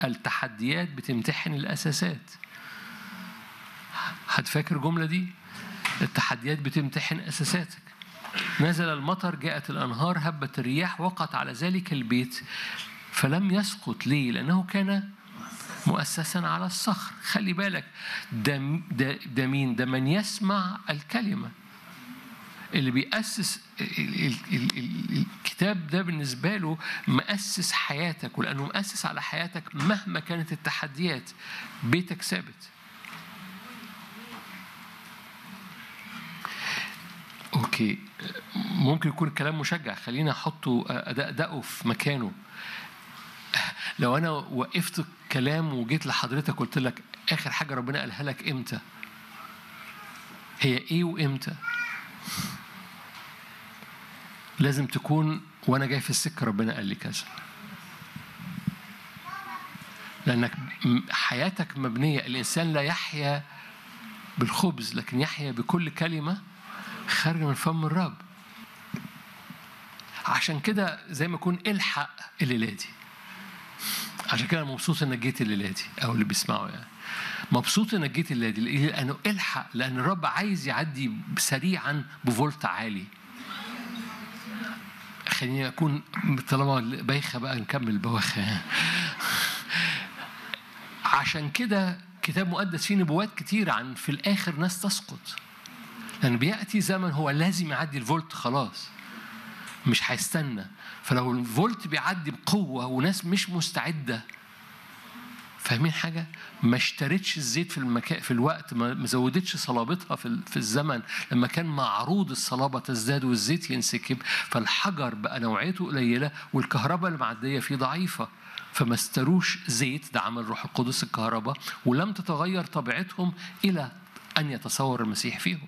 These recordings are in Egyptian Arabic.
التحديات بتمتحن الأساسات هتفاكر الجملة دي التحديات بتمتحن أساساتك نزل المطر جاءت الأنهار هبت الرياح وقعت على ذلك البيت فلم يسقط ليه لأنه كان مؤسسا على الصخر خلي بالك ده, ده, ده مين ده من يسمع الكلمة اللي بيأسس الكتاب ده بالنسبة له مؤسس حياتك ولأنه مؤسس على حياتك مهما كانت التحديات بيتك ثابت اوكي ممكن يكون الكلام مشجع خلينا احطه ادقه في مكانه لو انا وقفت كلام وجيت لحضرتك قلت لك اخر حاجه ربنا قالها لك امتى هي ايه وامتى لازم تكون وانا جاي في السكه ربنا قال لي كذا لانك حياتك مبنيه الانسان لا يحيا بالخبز لكن يحيا بكل كلمه خارجه من فم الرب عشان كده زي ما يكون الحق الليله دي عشان كده انا مبسوط انك جيت الليله دي او اللي بيسمعوا يعني مبسوط انك جيت الليله دي لانه الحق لان الرب عايز يعدي سريعا بفولت عالي خليني اكون طالما بايخه بقى نكمل بواخه عشان كده كتاب مقدس فيه نبوات كتير عن في الاخر ناس تسقط لان بياتي زمن هو لازم يعدي الفولت خلاص مش هيستنى فلو الفولت بيعدي بقوه وناس مش مستعده فاهمين حاجة؟ ما اشترتش الزيت في المكان في الوقت ما زودتش صلابتها في في الزمن لما كان معروض الصلابة تزداد والزيت ينسكب فالحجر بقى نوعيته قليلة والكهرباء اللي معدية فيه ضعيفة فما استروش زيت ده عمل روح القدس الكهرباء ولم تتغير طبيعتهم إلى أن يتصور المسيح فيهم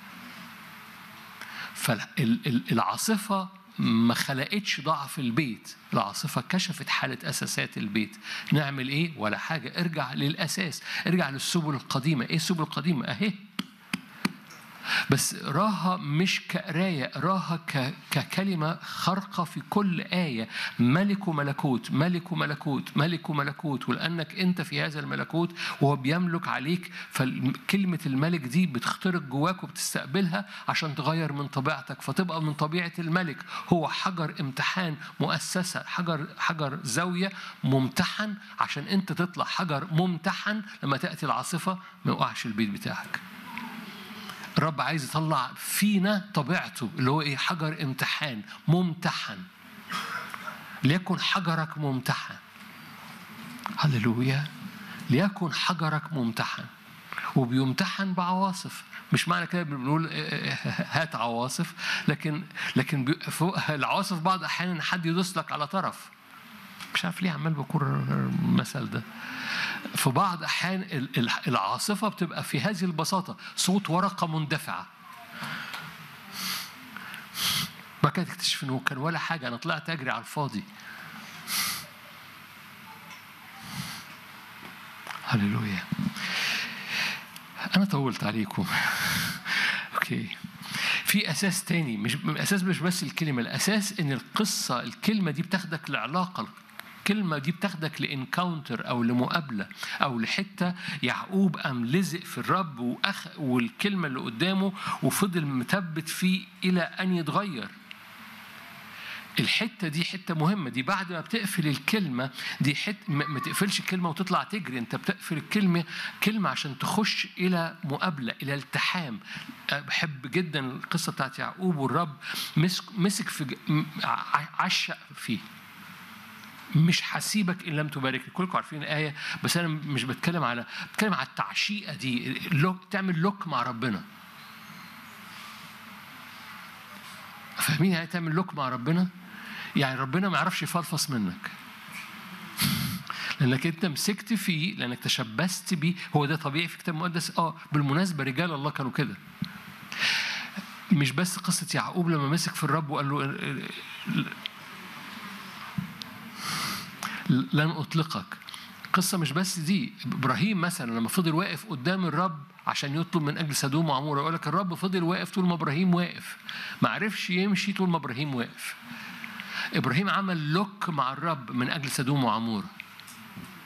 فالعاصفة ما خلقتش ضعف البيت العاصفة كشفت حالة أساسات البيت نعمل إيه ولا حاجة ارجع للأساس ارجع للسبل القديمة إيه السبل القديمة أهي بس راها مش كقراية راها ككلمة خارقة في كل آية ملك وملكوت ملك وملكوت ملك وملكوت ولأنك أنت في هذا الملكوت وهو بيملك عليك فكلمة الملك دي بتخترق جواك وبتستقبلها عشان تغير من طبيعتك فتبقى من طبيعة الملك هو حجر امتحان مؤسسة حجر حجر زاوية ممتحن عشان أنت تطلع حجر ممتحن لما تأتي العاصفة ما يوقعش البيت بتاعك الرب عايز يطلع فينا طبيعته اللي هو ايه حجر امتحان ممتحن ليكن حجرك ممتحن هللويا ليكن حجرك ممتحن وبيمتحن بعواصف مش معنى كده بنقول هات عواصف لكن لكن العواصف بعض الاحيان حد يدوس لك على طرف مش عارف ليه عمال بكرر المثل ده في بعض احيان العاصفه بتبقى في هذه البساطه صوت ورقه مندفعه بعد كده تكتشف انه كان ولا حاجه انا طلعت اجري على الفاضي هللويا انا طولت عليكم اوكي في اساس تاني مش اساس مش بس الكلمه الاساس ان القصه الكلمه دي بتاخدك لعلاقه الكلمة دي بتاخدك لإنكاونتر أو لمقابلة أو لحتة يعقوب قام لزق في الرب وأخ والكلمة اللي قدامه وفضل مثبت فيه إلى أن يتغير الحته دي حته مهمه دي بعد ما بتقفل الكلمه دي حت ما تقفلش الكلمه وتطلع تجري انت بتقفل الكلمه كلمه عشان تخش الى مقابله الى التحام بحب جدا القصه بتاعت يعقوب والرب مسك مسك في عشق فيه مش هسيبك ان لم تبارك كلكم عارفين الايه بس انا مش بتكلم على بتكلم على التعشيقه دي لوك تعمل لوك مع ربنا فاهمين يعني تعمل لوك مع ربنا يعني ربنا ما يعرفش يفلفص منك لانك انت مسكت فيه لانك تشبثت بيه هو ده طبيعي في الكتاب المقدس اه بالمناسبه رجال الله كانوا كده مش بس قصه يعقوب لما مسك في الرب وقال له لن أطلقك قصة مش بس دي إبراهيم مثلا لما فضل واقف قدام الرب عشان يطلب من أجل سدوم وعمورة يقول لك الرب فضل واقف طول ما إبراهيم واقف ما عرفش يمشي طول ما إبراهيم واقف إبراهيم عمل لوك مع الرب من أجل سدوم وعمورة